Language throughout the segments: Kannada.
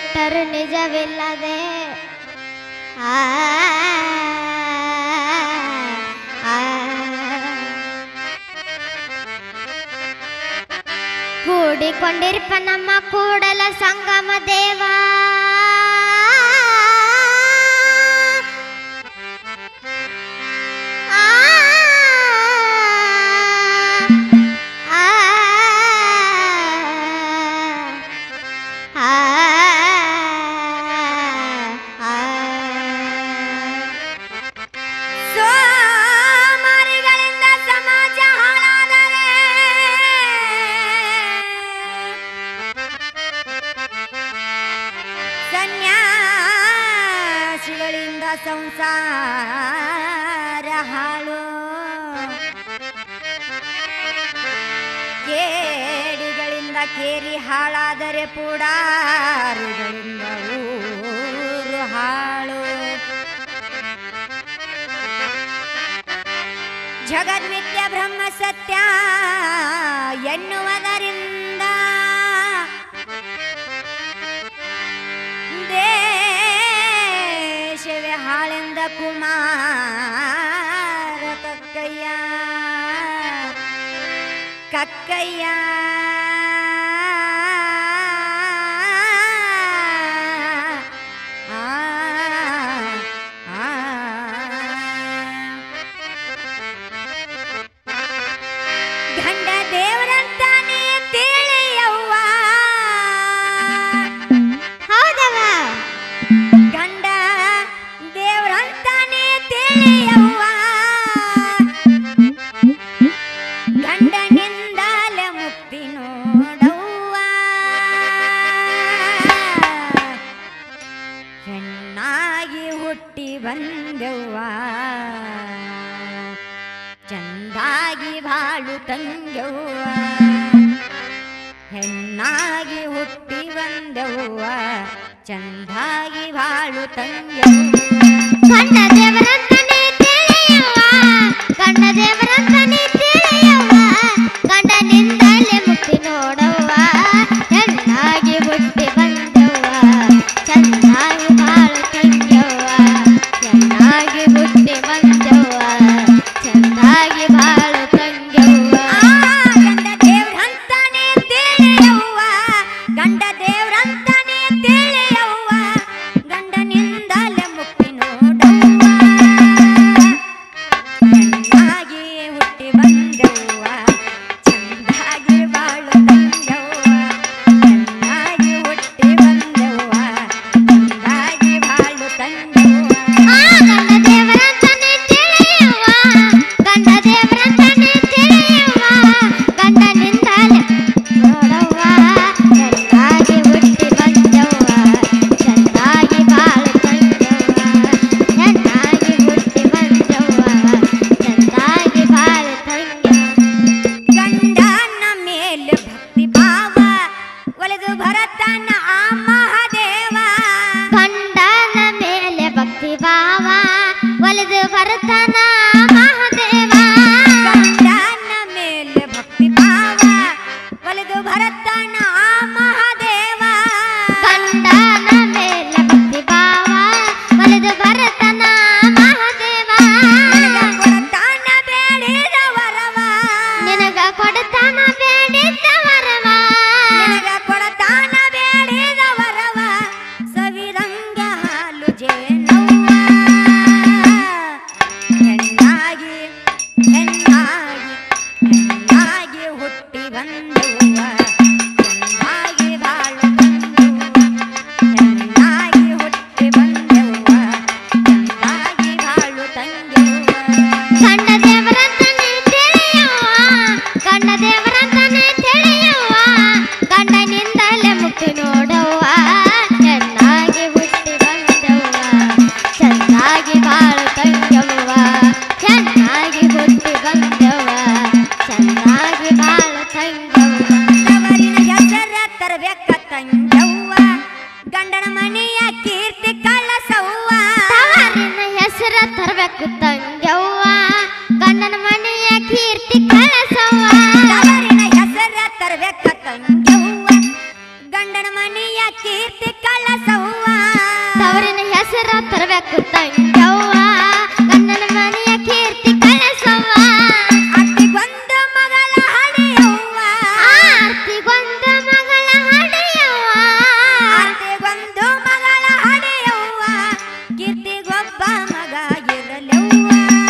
ಬಿಟ್ಟರು ನಿಜವಿಲ್ಲದೆ ಆ ಆ. ಕೂಡಿಕೊಂಡಿರ್ಪ ನಮ್ಮ ಕೂಡಲ ಸಂಗಮ ದೇವ ಆ ಆ ಆ ಸೋಮಾರಿಗಳಿಂದ ಸಮಾಜ ಹಾಳಾದರೆ ಸನ್ಯಾಸಿಗಳಿಂದ ಸಂಸಾರ ಹಾಳು ಕೇಡಿಗಳಿಂದ ಕೇರಿ ಹಾಳಾದರೆ ಪುಡಾರಿಗಳಿಂದ ಊರು ಹಾಳು ಜಗದ್ಮಿತ್ಯ ಬ್ರಹ್ಮ ಸತ್ಯ ಎನ್ನುವುದರಿಂದ ದೇಶವೇ ಹಾಳೆಂದ ಕುಮಾರ ಕಕ್ಕಯ್ಯ ಕಕ್ಕಯ್ಯ ಆ, ಆ. ಗಂಡ ದೇವರಂತಾನೆ ತಿಳಿಯವ್ವ ಹೌದವ ಗಂಡ ದೇವರಂತಾನೆ ತಿಳಿಯವ್ವ ಗಂಡನಿಂದಲೇ ಮುಕ್ತಿ ನೋಡವ್ವ ಚೆನ್ನಾಗಿ ಹುಟ್ಟಿ ಬಂದೆವ್ವ ಚಂದಾಗಿ ಬಾಳು ತಂದೆವ್ವ ಹೆಣ್ಣಾಗಿ ಹುಟ್ಟಿ ಬಂದೆವ್ವ ಚಂದಾಗಿ ಬಾಳು ತಂದೆವ್ವ ಗಂಡ ದೇವರಂತನೇ ತಿಳಿಯವ್ವ ಗಂಡ ದೇವರಂತನೇ ತಿಳಿಯವ್ವ ಗಂಡನಿಂದಲೇ ಮುಕ್ತಿ ನೋಡವ್ವ ಚೆನ್ನಾಗಿ ಹುಟ್ಟಿ ಬಂದವ್ವ ಚೆನ್ನಾಗಿ ಬಾಳು ತಂಗ್ಯವ್ವ ಚೆನ್ನಾಗಿ ಹುಟ್ಟಿ ಬಂದವ್ವ ಚೆನ್ನಾಗಿ ಬಾಳು ತಂಗ್ಯವ್ವ ಗಂಡ ದೇವ್ರಂತಾನೆ ತಿಳಿಯವ್ವ ಗಂಡ ದೇವ್ರಂತಾನೆ ತಿಳಿಯವ್ವ ಗಂಡನಿಂದಲೇ ಮುಕ್ತಿ ನೋಡವ್ವ ಚೆನ್ನಾಗಿ ಹುಟ್ಟಿ ಬಂದವ್ವ ಚಂದಾಗಿ ಬಾಳು ತಂದವ್ವ ಚೆನ್ನಾಗಿ ಹುಟ್ಟಿ ಬಂದವ್ವ ಚಂದಾಗಿ ಬಾಳು ತಂದವ್ವ ಆ ಗಂಡ ದೇವರಂತನೇ ತಿಳಿಯವ್ವ ಗಂಡ ದೇವರಂತನೇ ತಿಳಿಯವ್ವ ಗಂಡನಿಂದಲೇ ನೋಡವ್ವ ಚೆನ್ನಾಗಿ ಹುಟ್ಟಿ ಬಂದವ್ವ ಚೆನ್ನಾಗಿ ಬಾಳು ತಂದವ್ವ ಚೆನ್ನಾಗಿ ಹುಟ್ಟಿ ಬಂದವ್ವ ಚೆನ್ನಾಗಿ ಬಾಳು ತಂದವ್ವ ಗಂಡನ ಮೇಲೆ ಭಕ್ತಿ ಭಾವ ಒಲೆದು ಭರತನ ಆ ಮಹಾದೇವ ಗಂಡನ ಮೇಲೆ ಭಕ್ತಿ ಭಾವ ಒಲಿದು ಬರುತ್ತಾನ ಮಹಾದೇವ ಗಂಡನ ಮೇಲೆ ಭಕ್ತಿ ಭಾವ ಒಲೆದು ಭರತನ ಆ ಮಹಾದೇವ ಗಂಡನ ಮೇಲೆ ಭಕ್ತಿ ಭಾವ ಒಲಿದು ಬರುತ್ತಾನ ಮಹಾದೇವ ಕೊಡತಾನ ಬೇಡಿದ ವರವ ನಿನಗ ಕೊಡ್ತಾನ ಬೇಡಿದ್ದ ವರವ ನಿನಗ ಕೊಡತಾನ ಬೇಡಿದ ವರವ ಸವಿರಂಗ ಹಾಲು ಜೇನವ್ವ ಹೆಣ್ಣಾಗಿ ಹೆಣ್ಣಾಗಿ ಹೆಣ್ಣಾಗಿ ಹುಟ್ಟಿ ಬಂದವ್ವ ಚೆನ್ನಾಗಿ ಬಾಳು ತಂದವ್ವ ಹೆಣ್ಣಾಗಿ ಹುಟ್ಟಿ ಬಂದವ್ವ ಚೆನ್ನಾಗಿ ಬಾಳು ತಂದೆವ್ವ ಗಂಡ ದೇವರಂತನೇ ತಿಳಿಯವ್ವ ಗಂಡ ದೇವರಂತನೇ ತಿಳಿಯವ್ವ ಗಂಡನಿಂದಲೇ ಮುಕ್ತಿ ನೋಡವ್ವ ಚೆನ್ನಾಗಿ ಹುಟ್ಟಿ ಬಂದವ್ವ ಚೆನ್ನಾಗಿ ಬಾಳು ತಂಗವ್ವ ಚೆನ್ನಾಗಿ ಹುಟ್ಟಿ ಬಂದವ್ವ ಚೆನ್ನಾಗಿ ಬಾಳು ತಂಗವ್ವ ತವರಿನ ಹೆಸರ ತರಬೇಕ ತಂಜವ್ವ ಗಂಡನ ಮನೆಯ ಕೀರ್ತಿ ಕಳಸವ್ವ ತವರಿನ ಹೆಸರ ತರಬೇಕು ತಂಗವ್ವ ಗಂಡನ ಮನೆಯ ಕೀರ್ತಿ ಕಳಸವ್ವ ತವರಿನ ಹೆಸರ ತರಬೇಕ ತಂಜವ್ವ ಗಂಡನ ಮನೆಯ ಕೀರ್ತಿ ಕಳಸವ್ವ ತವರಿನ ಹೆಸರ ತರಬೇಕು ತಂಗವ್ವ ಗಂಡನ ಮನೆಯ ಕೀರ್ತಿ ಕಳಸವ್ವ ಅತ್ತಿಗೊಂದು ಮಗಳ ಹಡೆಯವ್ವ ಆರ್ತಿಗೊಂದ ಮಗಳ ಹಡೆಯವ್ವ ಅತ್ತಿಗೊಂದು ಮಗಳ ಹಡೆಯವ್ವ ಕೀರ್ತಿಗೊಬ್ಬ ಮಗ ಇರಲವ್ವ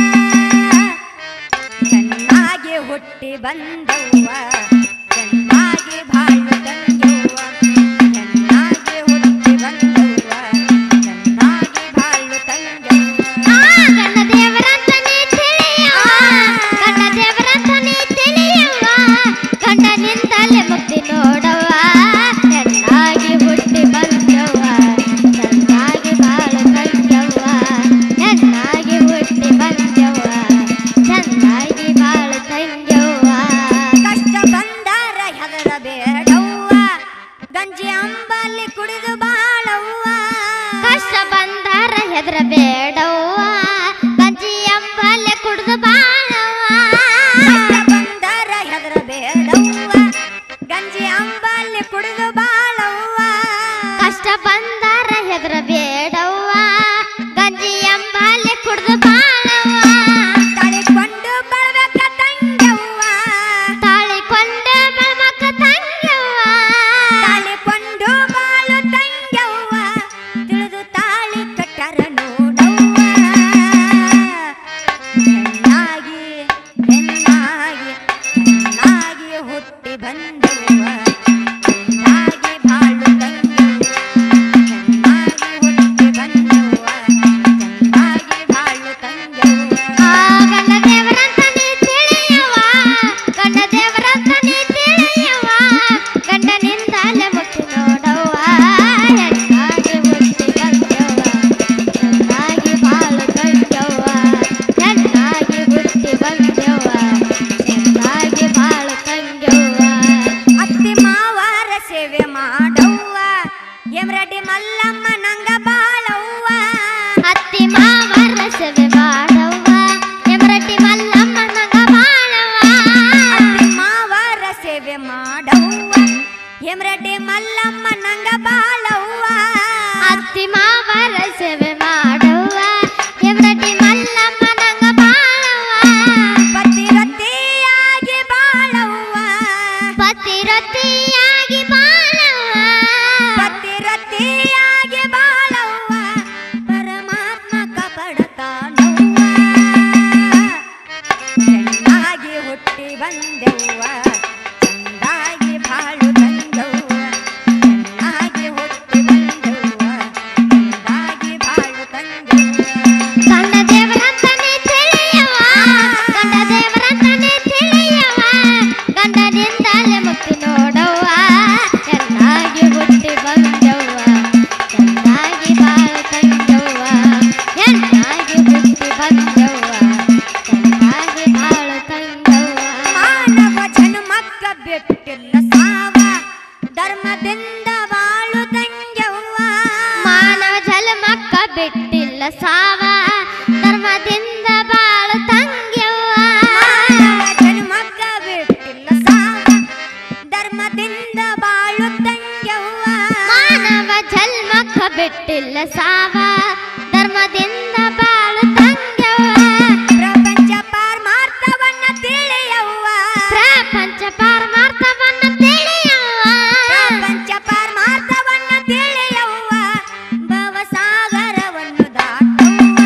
ಚೆನ್ನಾಗಿ ಹುಟ್ಟಿ ಬಂದವ್ವ ಚೆನ್ನಾಗಿ ಬಾಳು ತಂದವ್ವ ಚೆನ್ನಾಗಿ ಹುಟ್ಟಿ ಬಂದವ್ವ ಚೆನ್ನಾಗಿ ಬಾಳು ತಂದವ್ವ ಆ ಗಂಡ ದೇವರಂತ ನೀ ತಿಳಿಯವ್ವ ಗಂಡ ದೇವರಂತ ನೀ ತಿಳಿಯವ್ವ ಗಂಡನಿಂದಲೇ ಮುಕ್ತಿ ನೋಡವ್ವ ಚೆನ್ನಾಗಿ ಹುಟ್ಟಿ ಬಂದವ್ವ ಚೆನ್ನಾಗಿ ಬಾಳು ತಂದವ್ವ ಚೆನ್ನಾಗಿ ಹುಟ್ಟಿ ಬಂದವ್ವ ಚೆನ್ನಾಗಿ ಬಾಳು ತಂದವ್ವ ಕಷ್ಟ ಬಂದಾರ ಹೆದರ ಬೇಡವ್ವ ಗಂಜಿ ಅಂಬಲ್ಲಿ ಕುಡಿದು ಬಾಳವ್ವ ಕಷ್ಟ ಬಂದಾರ ಹೆದ್ರ ಬೇಡವ್ವ ಗಂಜಿ ಎಂಬಲ್ಲೆ ಕುಡ್ದು ಬಾಳವ್ವ ಕಷ್ಟ ಬಂದಾರ ಹೆದರ ಬೇಡವ್ವ ಗಂಜಿ ಅಂಬಲ್ಲಿ ಕುಡಿದು ಬಾಳವ್ವ ಕಷ್ಟ ಬಂದಾರ ಹೆದ್ರ ಬೇಡವ್ವ ಗಂಜಿ ಎಂಬಲ್ಲೆ ಕುಡ್ದು ಬಾಳವ್ವ ತಳಿಕೊಂಡು ಬಳ್ಬೇಕ ತಂಗವ್ವ ತಾಳಿಕೊಂಡ ಬೆಳಮಕ್ಕ ತಂಗವ್ವ ತಾಳಿಕೊಂಡು ಬಾಳು ತಂಗವ್ವ ತಿಳಿದು ತಾಳಿ ಕಟ್ಟರ ನೋಡವ್ವ ಚೆನ್ನಾಗಿ ಚೆನ್ನಾಗಿ ಚೆನ್ನಾಗಿ ಹುಟ್ಟಿ ಬಂದವ್ವ ಚೆನ್ನಾಗಿ ಬಾಳು ತಂಗವ್ವ ಚೆನ್ನಾಗಿ ಹುಟ್ಟಿ ಬಂದವ್ವ ಚೆನ್ನಾಗಿ ಬಾಳು ತಂಗವ್ವ ಆ ಗಂಡ ದೇವರಂತ ನೀ ತಿಳಿಯವ್ವ ಗಂಡ ದೇವರಂತ ನೀ ತಿಳಿಯವ್ವ ಗಂಡನಿಂದಲೇ ಮುಟ್ಟಿ ನೋಡವ್ವ ಚೆನ್ನಾಗಿ ಮುಟ್ಟಿ ಬಂದವ್ವ ಚೆನ್ನಾಗಿ ಬಾಳು ತಂದವ್ವ ಚೆನ್ನಾಗಿ ಹುಟ್ಟಿ ಬಂದವ್ವ ಚೆನ್ನಾಗಿ ಬಾಳು ತಂದವ್ವ ಅತ್ತಿ ಮಾವಾರ ಸೇವೆ ಮಾಡವ್ವ ಎಮ್ರಡಿ ಮಲ್ಲಮ್ಮ ನಂಗ ಬಾಳವ್ವ ಅತ್ತಿ ಮಾವರ ಸೇವೆ ಮಾಡವ್ವ ಎಮರಟಿ ಮಲ್ಲಮ್ಮ ನಂಗ ಬಾಳವ್ವ ಅತ್ತಿ ಮಾವಾರ ಸೇವೆ ಮಾಡವ್ವ ಎಮ್ರಡಿ ಮಲ್ಲಮ್ಮ ನಂಗ ಬಾಳವ್ವ ಅತ್ತಿ ಮಾವರ ಸೇವೆ ಮಾಡವ್ವ ಎಮರಟಿ ಮಲ್ಲಮ್ಮ ನಂಗ ಬಾಳವ್ವ ಪತಿ ರತಿಯಾಗಿ ಬಾಳವ್ವ ಪತಿರತಿಯಾಗಿ ಬಾಳವ್ವ ಪತಿ ರತಿಯಾಗಿ ಬಾಳವ್ವ ಪರಮಾತ್ಮ ಕಪಡತಾನವ್ವ ಚೆನ್ನಾಗಿ ಹುಟ್ಟಿ ಬಂದೆವ್ವ ಚಂದಾಗಿ ಬಾಳು ತಂದವ್ವ ಚೆನ್ನಾಗಿ ಹುಟ್ಟಿ ಬಂದೆವ್ವ ಚಂದಾಗಿ ಬಾಳು ತಂದೆವ್ವ ಗಂಡ ದೇವರಂತ ನೀ ತಿಳಿಯವ್ವ ಗಂಡ ದೇವರಂತ ನೀ ತಿಳಿಯವ್ವ ಗಂಡನಿಂದಲೇ ಮುಕ್ತಿ ನೋಡವ್ವ ಚೆನ್ನಾಗಿ ಹುಟ್ಟಿ ಬಂದವ್ವ ಚೆನ್ನಾಗಿ ಬಾಳು ತಂದವ್ವ ಚೆನ್ನಾಗಿ ಹುಟ್ಟಿ ಬಂದವ್ವ ಚೆನ್ನಾಗಿ ಬಾಳು ತಂದವ್ವ ಮಾನವ ಜನ್ಮಕ್ಕ ಬಿಟ್ಟಿಲ್ಲ ಸಾವ ಧರ್ಮದಿಂದ ಬಾಳು ತಂಗ್ಯವ್ವ ಮಾನವ ಜನ್ಮಕ್ಕ ಬಿಟ್ಟಿಲ್ಲ ಸಾವ ಧರ್ಮದಿಂದ ಬಾಳು ತಂಗ್ಯವ್ವ ಮಾನವ ಜನ್ಮಕ್ಕ ಬಿಟ್ಟಿಲ್ಲ ಸಾವ ಧರ್ಮದಿಂದ ಬಾಳು ತಂಗ್ಯವ್ವ ಮಾನವ ಜನ್ಮಕ್ಕ ಬಿಟ್ಟಿಲ್ಲ ಸಾವ ಧರ್ಮದಿಂದ ಬಾಳು ತಂಗ್ಯವ್ವ ಪ್ರಪಂಚ ಪಾರ್ಮಾರ್ಥವನ್ನ ತಿಳಿಯವ್ವ ಪ್ರಪಂಚ ಪಾರಮಾರ್ಥವನ್ನ ತಿಳಿಯವ್ವ ಪ್ರಪಂಚ ಪಾರ್ಮಾರ್ಥವನ್ನ ತಿಳಿಯವ್ವ ಭವಸಾಗರವನ್ನು ದಾಟವ್ವ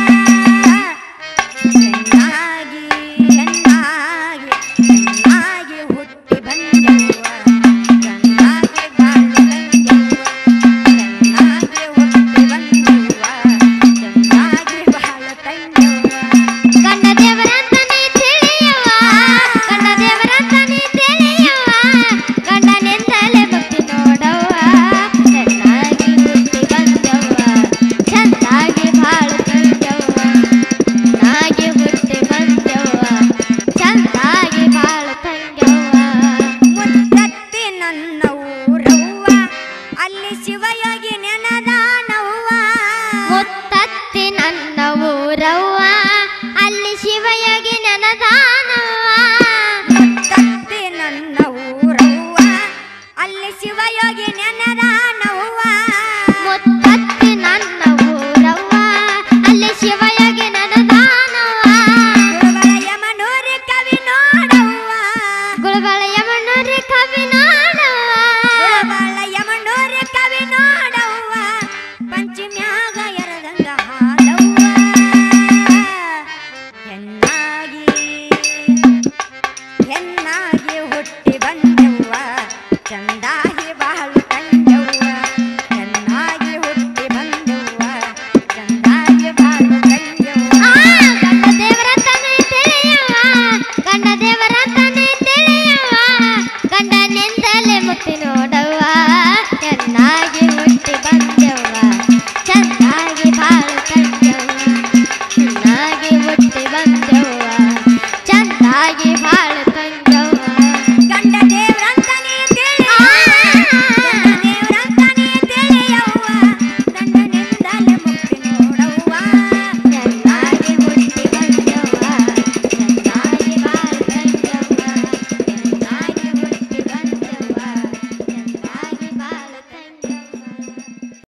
ಚೆನ್ನಾಗಿ ಚೆನ್ನಾಗಿ ಚೆನ್ನಾಗಿ ಹುಟ್ಟಿ ಬಂದವ್ವ ಚೆನ್ನಾಗಿ ಬಾಳು ತಂದವ್ವ ಚೆನ್ನಾಗಿ ಹುಟ್ಟಿ ಬಂದವ್ವ ಶಿವಯೋಗಿ ನೆನೆದ